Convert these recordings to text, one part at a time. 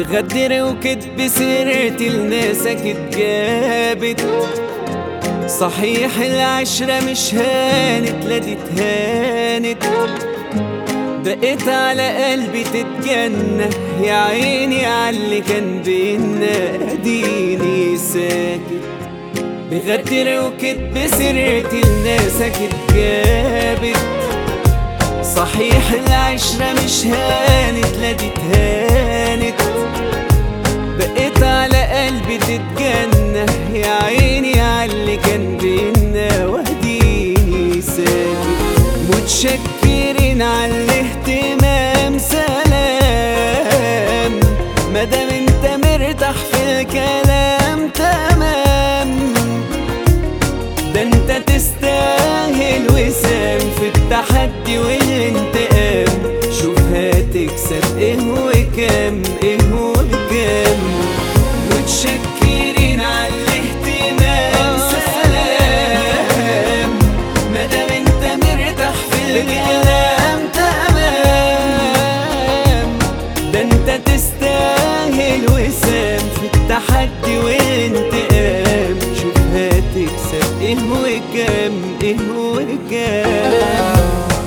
بغدر وكدب سيرتي لناسك اتجابت صحيح العشرة مش هانت لا دي اتهانت بقيت على قلبي تتجنى يا عيني عاللي كان بينا اديني ساكت بغدر وكدب سيرتي لناسك اتجابت صحيح العشرة مش هانت لا دي اتهانت بقيت على قلبي تتجنى يا عيني عاللي كان بينا واديني ساكت متشكرين على الاهتمام سلام مادام انت مرتاح في الكلام تمام ده انت تستاهل وسام في التحدي والانتقام شوف هتكسب ايه وكام ايه وكام متشكرين على الاهتمام سلام مادام انت مرتاح في الكلام تمام ده انت تستاهل وسام في التحدي والانتقام شوف هتكسب ايه وكام ايه وكام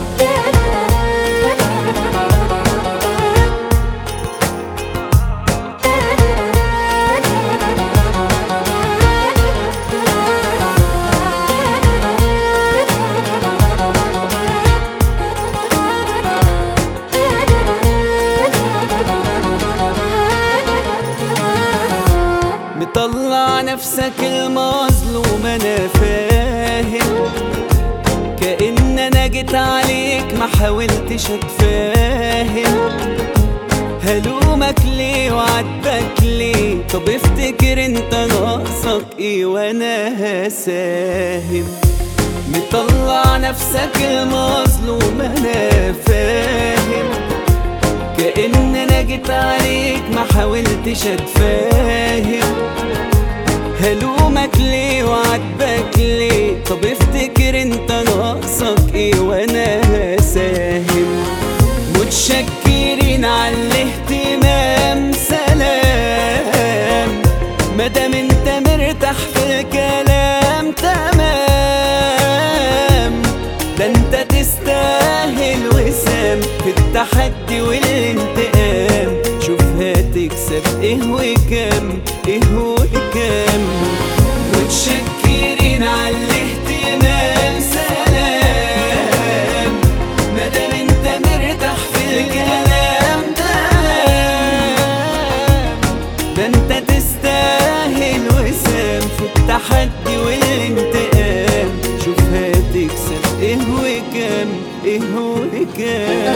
مطلع نفسك المظلوم انا فاهم كأن انا جيت عليك ما حاولتش اتفاهم هلومك ليه وعاتبك ليه طب افتكر انت ناقصك ايه وانا هساهم مطلع نفسك المظلوم انا فاهم كأن انا جيت عليك ما حاولتش اتفاهم هلومك ليه وعاتبك ليه طب افتكر انت ناقصك ايه وانا هساهم متشكرين على الاهتمام سلام مادام انت مرتاح في الكلام تمام ده انت تستاهل وسام في التحدي والانتقام شوف هتكسب ايه وكام ايه وكام متشكرين على الاهتمام سلام مادام انت مرتاح في الكلام تمام ده انت تستاهل وسام في التحدي والانتقام شوف هتكسب ايه وكام ايه وكام